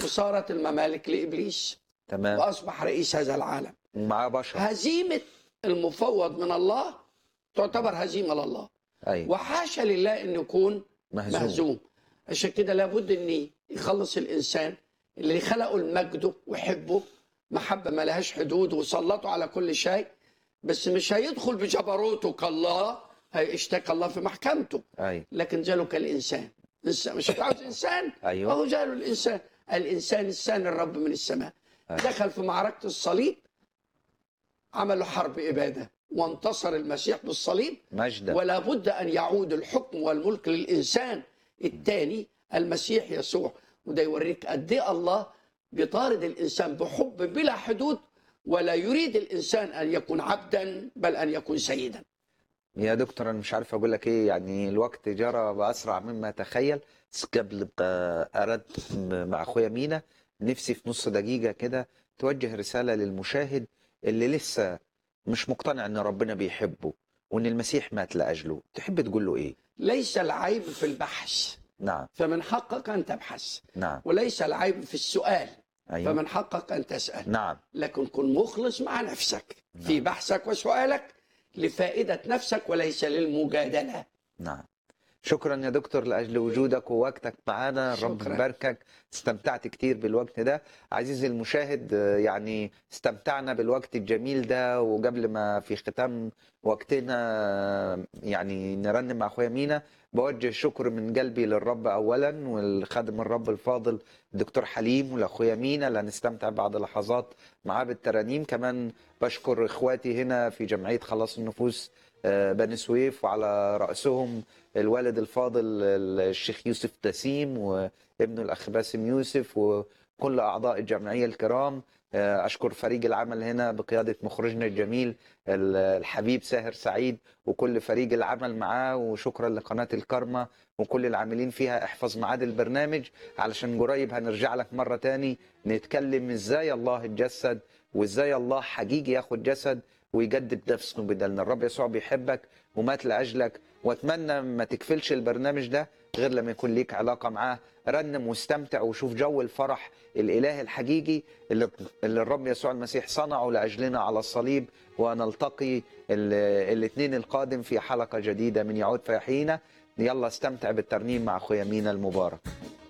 وصارت الممالك لابليس تمام واصبح رئيس هذا العالم ومعاه بشر هزيمه المفوض من الله تعتبر هزيمه لله ايوه وحاشا لله ان يكون مهزوم, مهزوم عشان كده لابد ان يخلص الانسان اللي خلقه لمجده ويحبه محبه ما لهاش حدود وسلطه على كل شيء بس مش هيدخل بجبروته كالله هيشتكى الله في محكمته ايوه لكن جاله كالانسان إنسان- مش انت عاوز انسان ايوه اهو جاله الانسان الانسان السان الرب من السماء أيوة. دخل في معركه الصليب عملوا حرب اباده وانتصر المسيح بالصليب مجدا ولا بد أن يعود الحكم والملك للإنسان الثاني المسيح يسوع وده يوريك قد إيه الله بيطارد الإنسان بحب بلا حدود ولا يريد الإنسان أن يكون عبدا بل أن يكون سيدا يا دكتور انا مش عارف اقول لك ايه يعني الوقت جرى باسرع مما اتخيل بس قبل ما اردت مع اخويا مينا نفسي في نص دقيقه كده توجه رساله للمشاهد اللي لسه مش مقتنع ان ربنا بيحبه وان المسيح مات لاجله تحب تقول له ايه ليس العيب في البحث نعم فمن حقك أن تبحث نعم وليس العيب في السؤال ايوه فمن حقك أن تسأل نعم لكن كن مخلص مع نفسك في نعم. بحثك وسؤالك لفائدة نفسك وليس للمجادلة نعم شكرا يا دكتور لاجل وجودك ووقتك معنا رب شكراً. يباركك استمتعت كتير بالوقت ده عزيزي المشاهد آه، يعني استمتعنا بالوقت الجميل ده وقبل ما في ختام وقتنا آه، يعني نرنم مع اخويا مينا بوجه شكر من قلبي للرب اولا والخادم الرب الفاضل الدكتور حليم ولاخويا مينا اللي هنستمتع بعد لحظات معاه بالترانيم كمان بشكر اخواتي هنا في جمعيه خلاص النفوس آه، بني سويف وعلى راسهم الوالد الفاضل الشيخ يوسف تسيم وابنه الاخ باسم يوسف وكل اعضاء الجمعيه الكرام آه، اشكر فريق العمل هنا بقياده مخرجنا الجميل ال- الحبيب ساهر سعيد وكل فريق العمل معاه وشكرا لقناه الكرمه وكل العاملين فيها احفظ ميعاد البرنامج علشان قريب هنرجع لك مره تاني نتكلم ازاي الله اتجسد وازاي الله حقيقي ياخد جسد ويجدد نفسه بدلنا الرب يسوع بيحبك ومات لاجلك واتمنى ما تكفلش البرنامج ده غير لما يكون ليك علاقه معاه رنم واستمتع وشوف جو الفرح الالهي الحقيقي اللي, اللي الرب يسوع المسيح صنعه لاجلنا على الصليب ونلتقي الاثنين القادم في حلقه جديده من يعود فيحيينا يلا استمتع بالترنيم مع اخويا مينا المبارك